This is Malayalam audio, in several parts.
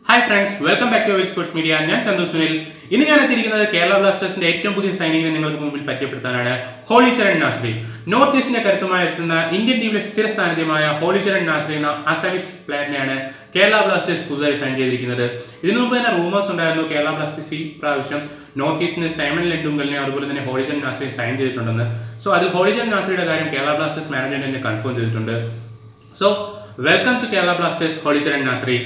hi friends welcome back to well sports media ഞാൻ ചന്തു സുനിൽ ഇന്ന് ഞാൻ എത്തിയിരിക്കുന്നത് കേരള ബ്ലാസ്റ്റേഴ്സിന്റെ ഏറ്റവും പുതിയ സൈനിങ്ങിനെ നിങ്ങൾക്ക് മുമ്പിൽ പരിചയപ്പെടുത്താനാണ് ഹോളി ചരൺ നാസ്രി നോർത്ത് ഈസ്റ്റിന്റെ കരുത്തുമായി എത്തുന്ന ഇന്ത്യൻ ടീമിലെ സ്ഥിര സാന്നിധ്യമായ ഹോളി ചരൺ നാസ്രി എന്ന അസാമിസ് പ്ലെയറിനെയാണ് കേരള ബ്ലാസ്റ്റേഴ്സ് പുതുതായി സൈൻ ചെയ്തിരിക്കുന്നത് ഇതിനു മുമ്പ് തന്നെ റൂമേഴ്സ് ഉണ്ടായിരുന്നു കേരള ബ്ലാസ്റ്റേഴ്സ് ഈ പ്രാവശ്യം നോർത്ത് ഈസ്റ്റിന് സൈമൺ ലെൻഡുങ്കലിനെ അതുപോലെ തന്നെ ഹോളിജൻ നാസ്രി സൈൻ ചെയ്തിട്ടുണ്ടെന്ന് സോ അത് ഹോളിജൻ നാസ്രിയുടെ കാര്യം കേരള ബ്ലാസ്റ്റേഴ്സ് മാനേജ്മെന്റ് തന്നെ കൺഫേം ചെയ്തിട്ടുണ്ട് so welcome to Kerala Blasters Halicharan Narzary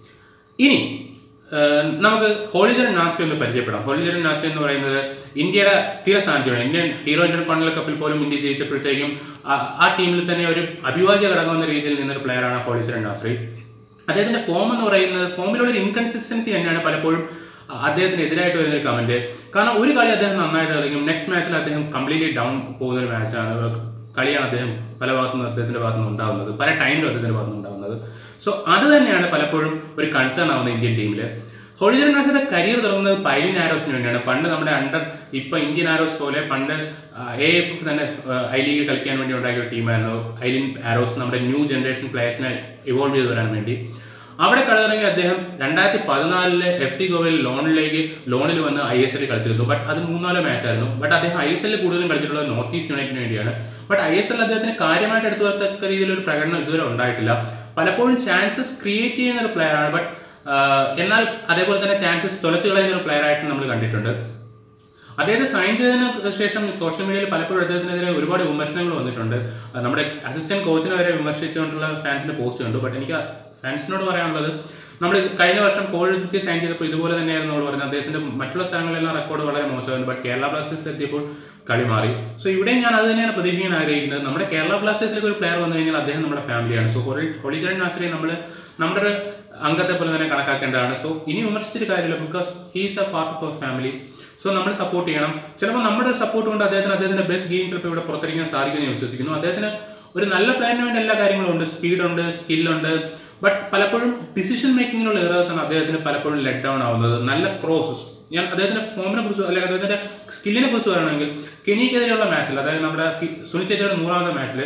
ഇനി ഏഹ്, നമുക്ക് ഹോളിചരൺ നാസ്രി ഒന്ന് പരിചയപ്പെടാം ഹോളിചരൺ നാസ്രി എന്ന് പറയുന്നത് ഇന്ത്യയുടെ സ്ഥിര സാന്നിധ്യമാണ് ഇന്ത്യൻ ഹീറോ ഇന്ത്യൻ കോണ്ടൽ കപ്പിൽ പോലും ഇന്ത്യ ജയിച്ചപ്പോഴത്തേക്കും ആ- ആ ടീമിൽ തന്നെ ഒരു അഭിവാജ്യ ഘടകം എന്ന രീതിയിൽ നിന്നൊരു പ്ലെയറാണ് ഹോളിചരൺ നാസ്രി അദ്ദേഹത്തിന്റെ ഫോം എന്ന് പറയുന്നത് ഫോമിലുള്ള ഒരു ഇൻകൺസിസ്റ്റൻസി തന്നെയാണ് പലപ്പോഴും അദ്ദേഹത്തിന് എതിരായിട്ട് വരുന്ന ഒരു കമന്റ് കാരണം ഒരു കളി അദ്ദേഹം നന്നായിട്ട് കളിക്കും നെക്സ്റ്റ് മാച്ചിൽ അദ്ദേഹം കംപ്ലീറ്റ്ലി ഡൗൺ പോകുന്ന ഒരു മാച്ചാണ് കളിയാണ് അദ്ദേഹം പല ഭാഗത്തുനിന്ന് അദ്ദേഹത്തിന്റെ ഭാഗത്തുനിന്ന് ഉണ്ടാകുന്നത് പല ടൈമിലും അദ്ദേഹത്തിന്റെ ഭാഗത്തുനിന്ന് ഉണ്ടാകുന്നത് സോ അത് തന്നെയാണ് പലപ്പോഴും ഒരു കൺസേൺ ആവുന്നത് ഇന്ത്യൻ ടീമിൽ ഹോളിജൻ നാസിന്റെ കരിയർ തുടങ്ങുന്നത് പൈലിൻ ആരോസിന് വേണ്ടിയാണ് പണ്ട് നമ്മുടെ അണ്ടർ ഇപ്പൊ ഇന്ത്യൻ ആരോസ് പോലെ പണ്ട് എ എഫ് എഫ് തന്നെ ഐ ലീഗിൽ കളിക്കാൻ വേണ്ടി ഉണ്ടാക്കിയ ഒരു ടീമായിരുന്നു ഐലിൻ ആരോസ് നമ്മുടെ ന്യൂ ജനറേഷൻ പ്ലേയേഴ്സിനെ ഇവോൾവ് ചെയ്ത് വരാൻ വേണ്ടി അവിടെ കളിയിറങ്ങി അദ്ദേഹം രണ്ടായിരത്തി പതിനാലില് എഫ് സി ഗോവയിൽ ലോണിലേക്ക് ലോണിൽ വന്ന് ഐ എസ് എല്ലിൽ കളിച്ചിരുന്നു ബട്ട് അത് മൂന്നാലോ മാച്ച് ആയിരുന്നു ബട്ട് അദ്ദേഹം ഐ എസ് എല്ലിൽ കൂടുതലും കളിച്ചിട്ടുള്ളത് നോർത്ത് ഈസ്റ്റ് യുണൈറ്റിന് വേണ്ടിയാണ് ബട്ട് ഐ എസ് എൽ അദ്ദേഹത്തിന് കാര്യമായിട്ട് എടുത്തു വരത്തക്ക രീതിയിൽ ഒരു പ്രകടനം ഇതുവരെ ഉണ്ടായിട്ടില്ല പലപ്പോഴും ചാൻസസ് ക്രിയേറ്റ് ചെയ്യുന്ന ഒരു പ്ലെയർ ആണ് ബട്ട് എന്നാൽ അതേപോലെ തന്നെ ചാൻസസ് തുലച്ചു കളയുന്ന ഒരു പ്ലെയർ ആയിട്ട് നമ്മൾ കണ്ടിട്ടുണ്ട് അദ്ദേഹത്തെ സൈൻ ചെയ്തതിന് ശേഷം സോഷ്യൽ മീഡിയയിൽ പലപ്പോഴും അദ്ദേഹത്തിനെതിരെ ഒരുപാട് വിമർശനങ്ങൾ വന്നിട്ടുണ്ട് ആ, നമ്മുടെ അസിസ്റ്റന്റ് കോച്ചിനെ വരെ വിമർശിച്ചുകൊണ്ടുള്ള ഫാൻസിന്റെ പോസ്റ്റ് കണ്ടു ബട്ട് എനിക്ക് ഫാൻസിനോട് പറയാനുള്ളത് നമ്മൾ കഴിഞ്ഞ വർഷം കോഴിക്ക് സൈൻ ചെയ്തപ്പോൾ ഇതുപോലെ തന്നെയായിരുന്നു നമ്മൾ പറഞ്ഞത് അദ്ദേഹത്തിന്റെ മറ്റുള്ള സ്ഥലങ്ങളിലെല്ലാം റെക്കോർഡ് വളരെ മോശമായിരുന്നു ബട്ട് കേരള ബ്ലാസ്റ്റേഴ്സിൽ എത്തിയപ്പോൾ കളി മാറി സോ ഇവിടെയും ഞാൻ അത് തന്നെയാണ് പ്രതീക്ഷിക്കാൻ ആഗ്രഹിക്കുന്നത് നമ്മുടെ കേരള ബ്ലാസ്റ്റേഴ്സിലേക്ക് ഒരു പ്ലെയർ വന്നു കഴിഞ്ഞാൽ അദ്ദേഹം നമ്മുടെ ഫാമിലിയാണ് സോ ഹോളി ഹോളിചരൺ നാസറി നമ്മൾ നമ്മുടെ ഒരു അംഗത്തെ പോലെ തന്നെ കണക്കാക്കേണ്ടതാണ് സോ ഇനി വിമർശിച്ചിട്ട് കാര്യമില്ല because he's a part of our family so നമ്മൾ സപ്പോർട്ട് ചെയ്യണം ചിലപ്പോൾ നമ്മുടെ സപ്പോർട്ട് കൊണ്ട് അദ്ദേഹത്തിന് അദ്ദേഹത്തിന്റെ ബെസ്റ്റ് ഗെയിം ചിലപ്പോൾ ഇവിടെ പുറത്തിരിക്കാൻ സാധിക്കുമെന്ന് ഞാൻ വിശ്വസിക്കുന്നു അദ്ദേഹത്തിന് ഒരു നല്ല പ്ലാനിന് വേണ്ടി എല്ലാ കാര്യങ്ങളും ഉണ്ട് സ്പീഡുണ്ട് സ്കില്ലുണ്ട് ബട്ട് പലപ്പോഴും ഡിസിഷൻ മേക്കിങ്ങിനുള്ള എറേഴ്സ് ആണ് അദ്ദേഹത്തിന് പലപ്പോഴും ലെറ്റ് ഡൗൺ ആവുന്നത് നല്ല ക്രോസസ് ഞാൻ അദ്ദേഹത്തിന്റെ ഫോമിനെ കുറിച്ച് അല്ലെങ്കിൽ അദ്ദേഹത്തിന്റെ സ്കില്ലിനെ കുറിച്ച് പറയുകയാണെങ്കിൽ കെനിക്കെതിരെയുള്ള മാച്ചിൽ അതായത് നമ്മുടെ കി- സുനിൽ ചേച്ചിയുടെ നൂറാമത്തെ മാച്ചിൽ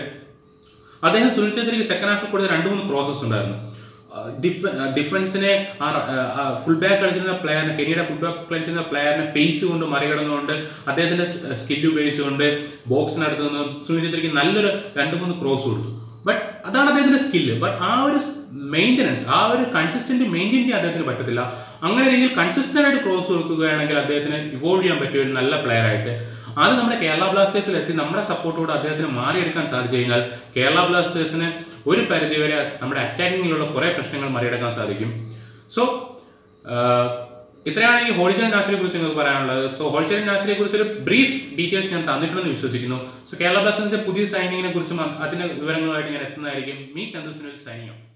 അദ്ദേഹം സുനിൽ ഛേത്രിക്ക് സെക്കൻഡ് ഹാഫിൽ കൊടുത്ത രണ്ട് മൂന്ന് ക്രോസസ് ഉണ്ടായിരുന്നു ഡിഫ- ഡിഫൻസിനെ ഫുൾ ബാക്ക് കളിച്ചിരുന്ന പ്ലെയറിനെ കെനിയുടെ ഫുൾ ബാക്ക് കളിച്ചിരുന്ന പ്ലെയറിനെ പേസ് കൊണ്ട് മറികടന്നുകൊണ്ട് അദ്ദേഹത്തിന്റെ സ്കില്ല് ഉപയോഗിച്ചുകൊണ്ട് ബോക്സിനടുത്ത് നിന്ന് സുനിൽ ഛേത്രിക്ക് നല്ലൊരു രണ്ട് മൂന്ന് ക്രോസ് കൊടുത്തു ബട്ട് അതാണ് അദ്ദേഹത്തിന്റെ സ്കില്ല് ബട്ട് ആ ഒരു മെയിൻ്റനൻസ് ആ ഒരു കൺസിസ്റ്റന്റ് മെയിൻറ്റെയിൻ ചെയ്യാൻ അദ്ദേഹത്തിന് പറ്റത്തില്ല അങ്ങനെ രീതിയിൽ കൺസിസ്റ്റന്റ് ആയിട്ട് ക്രോസ് കൊടുക്കുകയാണെങ്കിൽ അദ്ദേഹത്തിന് ഇവോൾവ് ചെയ്യാൻ പറ്റിയ ഒരു നല്ല പ്ലെയർ ആയിട്ട് അത് നമ്മുടെ കേരള ബ്ലാസ്റ്റേഴ്സിൽ എത്തി നമ്മുടെ സപ്പോർട്ടോടെ അദ്ദേഹത്തിന് മാറിയെടുക്കാൻ സാധിച്ചു കഴിഞ്ഞാൽ കേരള ബ്ലാസ്റ്റേഴ്സിന് ഒരു പരിധിവരെ നമ്മുടെ അറ്റാക്കിങ്ങിലുള്ള കുറേ പ്രശ്നങ്ങൾ മറികടക്കാൻ സാധിക്കും സോ ഇത്രയാണ് എനിക്ക് ഹോളിച്ചൻ നാസിനെ കുറിച്ച് നിങ്ങൾക്ക് പറയാനുള്ളത് സോ ഹോളിച്ചൻ നാസിനെ കുറിച്ച് ഒരു ബ്രീഫ് ഡീറ്റെയിൽസ് ഞാൻ തന്നിട്ടുണ്ടെന്ന് വിശ്വസിക്കുന്നു സോ കേരള ബ്ലാസ്റ്റേഴ്സിന്റെ പുതിയ സൈനിങ്ങിനെ കുറിച്ചും അതിന്റെ വിവരങ്ങളുമായിട്ട് ഞാൻ എത്തുന്നതായിരിക്കും മീ ചന്ദ്രസുനിൽ സൈനിങ് ഓഫ്